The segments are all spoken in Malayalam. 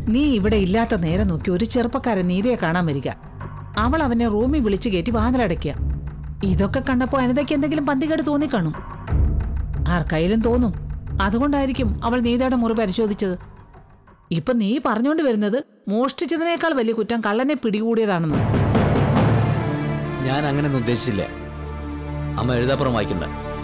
നീ ഇവിടെ ഇല്ലാത്ത നേരം നോക്കി ഒരു ചെറുപ്പക്കാരൻ നീതയെ കാണാൻ വരിക അവൾ അവനെ റൂമിൽ വിളിച്ചു കയറ്റി വാതിലടയ്ക്കുക ഇതൊക്കെ കണ്ടപ്പോ അനിതയ്ക്ക് എന്തെങ്കിലും പന്തികേട് തോന്നിക്കാണും ആർക്കായാലും തോന്നും അതുകൊണ്ടായിരിക്കും അവൾ നീതയുടെ മുറി പരിശോധിച്ചത് ഇപ്പൊ നീ പറഞ്ഞുകൊണ്ട് വരുന്നത് മോഷ്ടിച്ചതിനേക്കാൾ വലിയ കുറ്റം കള്ളനെ പിടികൂടിയതാണെന്ന് ഞാൻ അങ്ങനെയൊന്നും ഉദ്ദേശിച്ചില്ല അമ്മ എഴുതാപ്പുറം വായിക്കണ്ട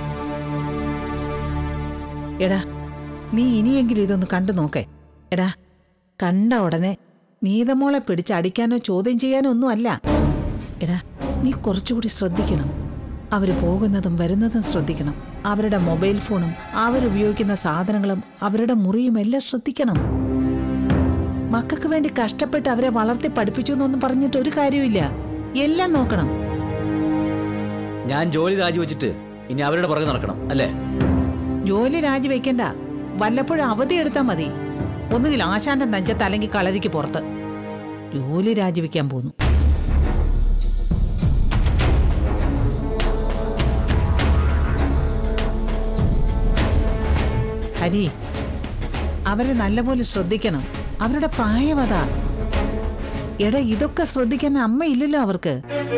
എടാ നീ ഇനിയെങ്കിലും ഇതൊന്ന് കണ്ടു നോക്കേ എടാ കണ്ട ഉടനെ നീതമോളെ പിടിച്ച് അടിക്കാനോ ചോദ്യം ചെയ്യാനോ ഒന്നും അല്ല എടാ നീ കുറച്ചുകൂടി ശ്രദ്ധിക്കണം അവര് പോകുന്നതും വരുന്നതും ശ്രദ്ധിക്കണം അവരുടെ മൊബൈൽ ഫോണും അവരുപയോഗിക്കുന്ന സാധനങ്ങളും അവരുടെ മുറിയും എല്ലാം ശ്രദ്ധിക്കണം മക്കൾക്ക് വേണ്ടി കഷ്ടപ്പെട്ട് അവരെ വളർത്തി പഠിപ്പിച്ചു എന്നൊന്നും പറഞ്ഞിട്ട് ഒരു കാര്യമില്ല എല്ലാം നോക്കണം ഞാൻ ജോലി രാജിവെച്ചിട്ട് ഇനി അവരുടെ പുറകെ നടക്കണം അല്ലേ ജോലി രാജിവെക്കണ്ട വല്ലപ്പോഴും അവധി എടുത്താൽ മതി ഒന്നുകിൽ ആശാന്റെ നെഞ്ചത്ത് അല്ലെങ്കിൽ കളരിക്ക് പുറത്ത് ജോലി രാജിവെക്കാൻ പോന്നു ഹരി അവരെ നല്ലപോലെ ശ്രദ്ധിക്കണം അവരുടെ പ്രായം അതാ എടാ ഇതൊക്കെ ശ്രദ്ധിക്കാൻ അമ്മയില്ലല്ലോ അവർക്ക്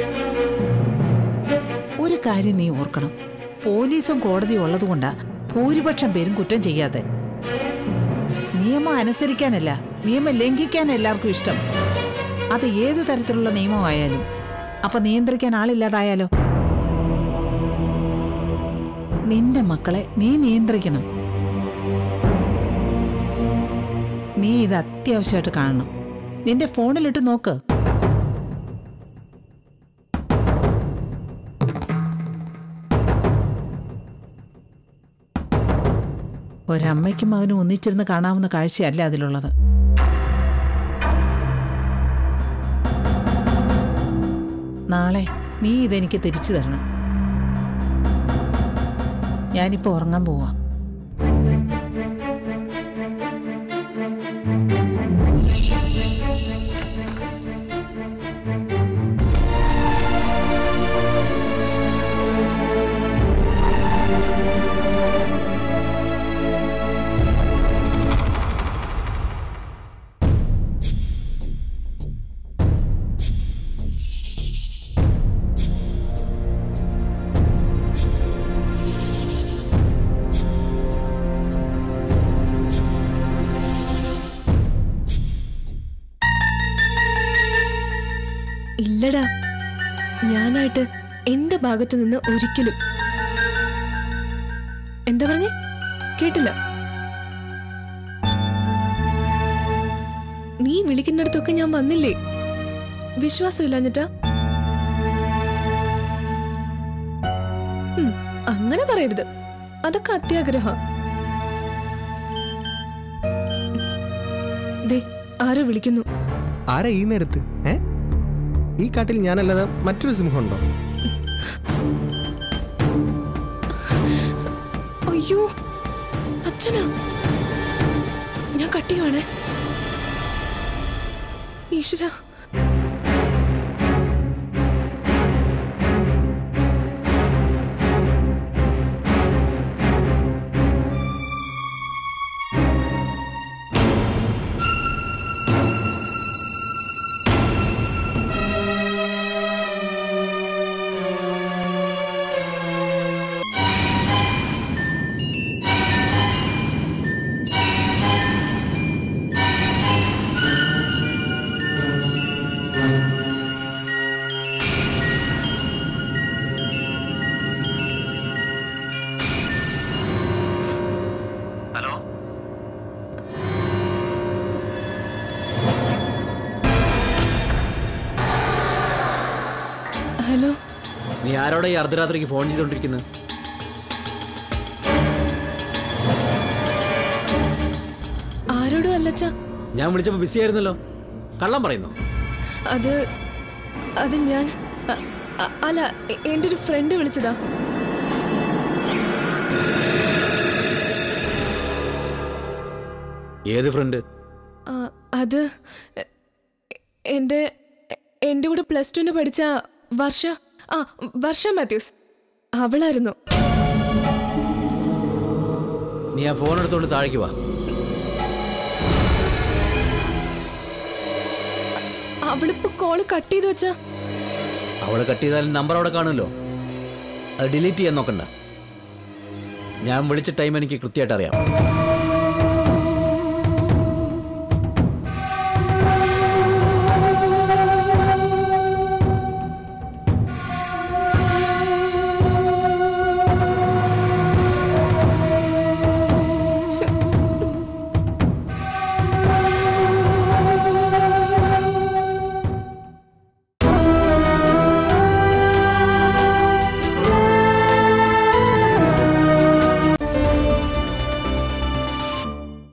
ഒരു കാര്യം നീ ഓർക്കണം പോലീസും കോടതിയും ഉള്ളതുകൊണ്ടാ ഭൂരിപക്ഷം പേരും കുറ്റം ചെയ്യാതെ നിയമം അനുസരിക്കാനല്ല നിയമം ലംഘിക്കാൻ എല്ലാവർക്കും ഇഷ്ടം അത് ഏത് തരത്തിലുള്ള നിയമമായാലും അപ്പൊ നിയന്ത്രിക്കാൻ ആളില്ലാതായാലോ നിന്റെ മക്കളെ നീ നിയന്ത്രിക്കണം നീ ഇത് അത്യാവശ്യമായിട്ട് കാണണം നിന്റെ ഫോണിലിട്ട് നോക്ക് ഒരമ്മയ്ക്കും മകനും ഒന്നിച്ചിരുന്ന് കാണാവുന്ന കാഴ്ചയല്ല അതിലുള്ളത് നാളെ നീ ഇതെനിക്ക് തിരിച്ചു തരണം ഞാനിപ്പോ ഉറങ്ങാൻ പോവാ ഇല്ലടാ ഞാനായിട്ട് എന്റെ ഭാഗത്ത് നിന്ന് ഒരിക്കലും എന്താ പറഞ്ഞേ കേട്ടില്ല നീ വിളിക്കുന്നിടത്തൊക്കെ ഞാൻ വന്നില്ലേ വിശ്വാസമില്ലാഞ്ഞിട്ടാ ഉം, അങ്ങനെ പറയരുത് അതൊക്കെ അത്യാഗ്രഹ ദേ ആരോ വിളിക്കുന്നു ആരാ ഈ നേരത്ത് ഏ ഈ കാട്ടിൽ ഞാനല്ലാതെ മറ്റൊരു സിംഹമുണ്ടോ അയ്യോ അച്ഛനാ ഞാൻ കട്ടിയാണ് ഈശ്വര ഹലോ ഹലോ നീ ആരോടെ ഈ അർദ്ധരാത്രിക്ക് ഫോൺ ചെയ്തോണ്ടിരിക്കുന്നത് ആരോടും അല്ലച്ച ഞാൻ വിളിച്ചപ്പോൾ ബിസി ആയിരുന്നല്ലോ കള്ളം പറയുന്നു അത് അത് ഞാൻ അ- അ- അല്ല എ- എൻ്റെ ഒരു ഫ്രണ്ട് വിളിച്ചതാ ഏത് ഫ്രണ്ട് ആ, അത് എ- എൻ്റെ എൻ്റെ കൂടെ പ്ലസ് ടുവിന് പഠിച്ച വർഷ ആ വർഷ മാത്യൂസ് അവളായിരുന്നു നീ ആ ഫോൺ എടുത്തോണ്ട് താഴേക്ക് വാ അവളിപ്പോ കോള് കട്ട് ചെയ്ത് വെച്ചാ അവളെ കട്ട് ചെയ്താലും നമ്പർ അവിടെ കാണുമല്ലോ അത് ഡിലീറ്റ് ചെയ്യാൻ നോക്കണ്ട ഞാൻ വിളിച്ച ടൈം എനിക്ക് കൃത്യമായിട്ട് അറിയാം